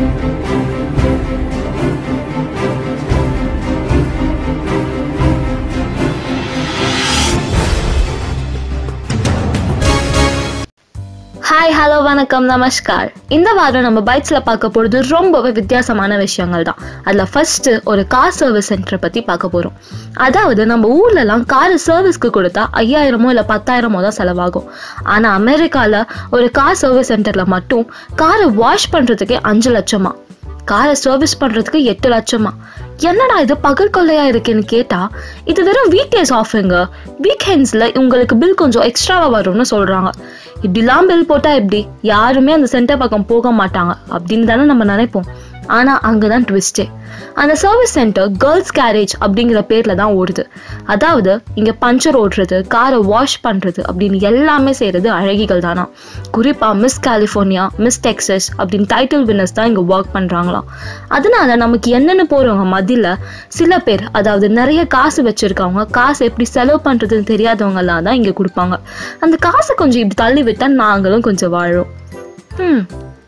hi hello வணக்கம் நமஸ்கார் இந்த வாரம் நம்ம பைக்ஸ்ல பார்க்க போறது ரொம்பவே வித்தியாசமான விஷயங்கள் தான் அதுல ஃபர்ஸ்ட் ஒரு கார் சர்வீஸ் சென்டரை பத்தி பார்க்க போறோம் அதாவது நம்ம ஊர்லலாம் கார் சர்வீஸ்க்கு கொடுத்தா ஐயாயிரமோ இல்ல பத்தாயிரமோ தான் செலவாகும் ஆனா அமெரிக்கால ஒரு கார் சர்வீஸ் சென்டர்ல மட்டும் காரை வாஷ் பண்றதுக்கே அஞ்சு லட்சமா காரை சர்வீஸ் பண்றதுக்கு எட்டு லட்சமா என்னடா இது பகல் கொள்ளையா இருக்குன்னு கேட்டா இது வெறும் வீக் டேஸ் ஆஃபுங்க வீக்கெண்ட்ஸ்ல உங்களுக்கு பில் கொஞ்சம் எக்ஸ்ட்ராவா வரும்னு சொல்றாங்க இப்படிலாம் பில் போட்டா எப்படி யாருமே அந்த சென்டர் பக்கம் போக மாட்டாங்க அப்படின்னு தானே நம்ம நினைப்போம் ஆனா அங்கதான் ட்விஸ்டே அந்த சர்வீஸ் சென்டர் கேர்ள்ஸ் கேரேஜ் அப்படிங்கிற பேர்ல தான் ஓடுது அதாவது இங்க பஞ்சர் ஓட்டுறது காரை வாஷ் பண்றது அப்படின்னு எல்லாமே செய்யறது அழகிகள் தானா குறிப்பா மிஸ் கலிஃபோர்னியா மிஸ் டெக்ஸஸ் அப்படின்னு டைட்டில் வின்னர்ஸ் தான் இங்க ஒர்க் பண்றாங்களாம் அதனால நமக்கு என்னென்னு போறவங்க மத்தியில சில பேர் அதாவது நிறைய காசு வச்சிருக்கவங்க காசு எப்படி செலவு பண்றதுன்னு தெரியாதவங்க எல்லாம் தான் இங்க கொடுப்பாங்க அந்த காசை கொஞ்சம் இப்படி தள்ளி விட்டா நாங்களும் கொஞ்சம் வாழும் ம்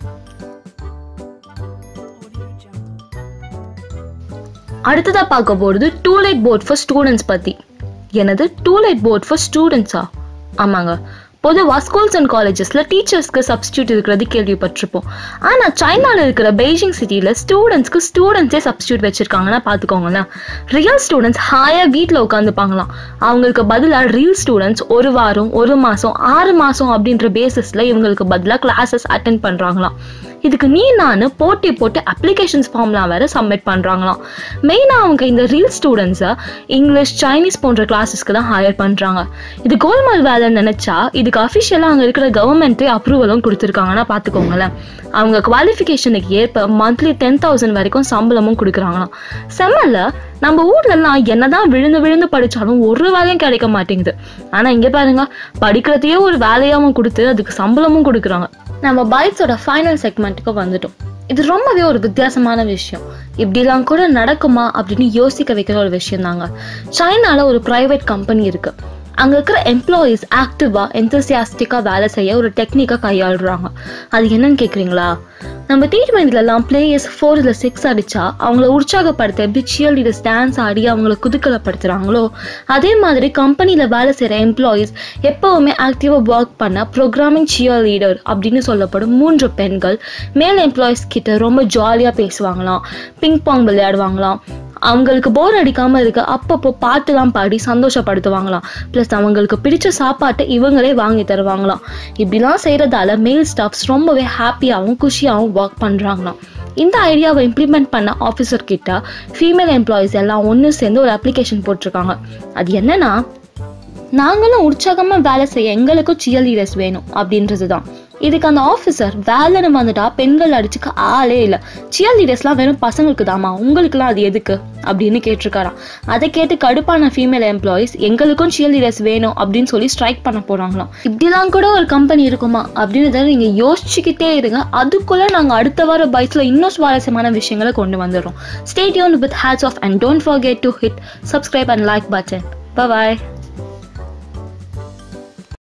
அடுத்ததா பார்க்க போறது டூலைட் போர்ட் ஃபார் ஸ்டூடெண்ட்ஸ் பத்தி என்னது டூலைட் போர்ட் ஃபார் ஸ்டூடெண்ட்ஸா ஆமாங்க பொதுவாக ஸ்கூல்ஸ் அண்ட் காலேஜஸ்ல டீச்சர்ஸ்க்கு சப்ஸ்டியூட் இருக்கிறது கேள்விப்பட்டிருப்போம் ஆனால் சைனால இருக்கிற பெய்ஜிங் சிட்டியில் ஸ்டூடெண்ட்ஸ்க்கு ஸ்டூடெண்ட்ஸே சப்ஸ்டியூட் வச்சிருக்காங்கன்னா பார்த்துக்கோங்களேன் ரியல் ஸ்டூடெண்ட்ஸ் ஹாயாக வீட்டில் உட்காந்துப்பாங்களாம் அவங்களுக்கு பதிலாக ரியல் ஸ்டூடெண்ட்ஸ் ஒரு வாரம் ஒரு மாதம் ஆறு மாதம் அப்படின்ற பேசிஸில் இவங்களுக்கு பதிலாக கிளாஸஸ் அட்டென்ட் பண்ணுறாங்களாம் இதுக்கு நீ நான் போட்டி போட்டு அப்ளிகேஷன்ஸ் ஃபார்ம்லாம் வேற சப்மிட் பண்ணுறாங்களாம் மெயினாக அவங்க இந்த ரீல் ஸ்டூடெண்ட்ஸை இங்கிலீஷ் சைனீஸ் போன்ற கிளாஸஸ்க்கு தான் ஹையர் பண்ணுறாங்க இது கோல்மால் வேலைன்னு நினச்சா இதுக்கு அஃபிஷியலாக அங்கே இருக்கிற கவர்மெண்ட்டே அப்ரூவலும் கொடுத்துருக்காங்கன்னா பார்த்துக்கோங்களேன் அவங்க குவாலிஃபிகேஷனுக்கு ஏற்ப மந்த்லி டென் தௌசண்ட் வரைக்கும் சம்பளமும் கொடுக்குறாங்களாம் செம்மல்ல நம்ம ஊர்லலாம் என்னதான் விழுந்து விழுந்து படிச்சாலும் ஒரு வேலையும் கிடைக்க மாட்டேங்குது ஆனா இங்க பாருங்க படிக்கிறதையே ஒரு வேலையாவும் கொடுத்து அதுக்கு சம்பளமும் கொடுக்குறாங்க நம்ம பைக்ஸோட ஃபைனல் செக்மெண்ட்டுக்கு வந்துட்டோம் இது ரொம்பவே ஒரு வித்தியாசமான விஷயம் இப்படிலாம் கூட நடக்குமா அப்படின்னு யோசிக்க வைக்கிற ஒரு விஷயம் தாங்க சைனால ஒரு பிரைவேட் கம்பெனி இருக்கு அங்க இருக்கிற எம்ப்ளாயீஸ் ஆக்டிவா எந்தசியாஸ்டிக்கா வேலை செய்ய ஒரு டெக்னிக்கை கையாளுறாங்க அது என்னன்னு கேக்குறீங்களா நம்ம டி ட்வெண்ட்டிலலாம் பிளேயர்ஸ் ஃபோர் இல்லை சிக்ஸ் அடிச்சா அவங்கள உற்சாகப்படுத்த எப்படி சியர் லீடர்ஸ் டான்ஸ் ஆடி அவங்கள குதுக்கலப்படுத்துறாங்களோ அதே மாதிரி கம்பெனியில் வேலை செய்கிற எம்ப்ளாயீஸ் எப்போவுமே ஆக்டிவாக ஒர்க் பண்ண ப்ரோக்ராமிங் சியர் லீடர் அப்படின்னு சொல்லப்படும் மூன்று பெண்கள் மேல் எம்ப்ளாயீஸ் கிட்ட ரொம்ப ஜாலியாக பேசுவாங்களாம் பிங் பாங் விளையாடுவாங்களாம் அவங்களுக்கு போர் அடிக்காம இருக்க அப்பப்போ பாட்டுலாம் பாடி சந்தோஷப்படுத்துவாங்களாம் ப்ளஸ் அவங்களுக்கு பிடிச்ச சாப்பாட்டை இவங்களே வாங்கி தருவாங்களாம் இப்படிலாம் செய்யறதால மேல் ஸ்டாஃப்ஸ் ரொம்பவே ஹாப்பியாகவும் குஷியாகவும் ஒர்க் பண்றாங்களாம் இந்த ஐடியாவை இம்ப்ளிமெண்ட் பண்ண ஆஃபீஸர் கிட்ட ஃபீமேல் எம்ப்ளாயீஸ் எல்லாம் ஒன்று சேர்ந்து ஒரு அப்ளிகேஷன் போட்டிருக்காங்க அது என்னன்னா நாங்களும் உற்சாகமா வேலை செய்ய எங்களுக்கும் சியர் லீடர்ஸ் வேணும் அப்படின்றது தான் இதுக்கு அந்த ஆஃபீஸர் வேலைன்னு வந்துட்டா பெண்கள் அடிச்சுக்க ஆளே இல்லை சியர் லீடர்ஸ்லாம் வெறும் பசங்களுக்கு தாமா உங்களுக்குலாம் அது எதுக்கு அப்படின்னு கேட்டிருக்காராம் அதை கேட்டு கடுப்பான ஃபீமேல் எம்ப்ளாயிஸ் எங்களுக்கும் சியர் லீடர்ஸ் வேணும் அப்படின்னு சொல்லி ஸ்ட்ரைக் பண்ண போறாங்களாம் இப்படிலாம் கூட ஒரு கம்பெனி இருக்குமா அப்படின்றத நீங்க யோசிச்சுக்கிட்டே இருங்க அதுக்குள்ள நாங்க அடுத்த வார பைக்ஸ்ல இன்னும் சுவாரஸ்யமான விஷயங்களை கொண்டு வந்துடுறோம் ஸ்டேடியோன் with hats off and don't forget to hit subscribe and like button bye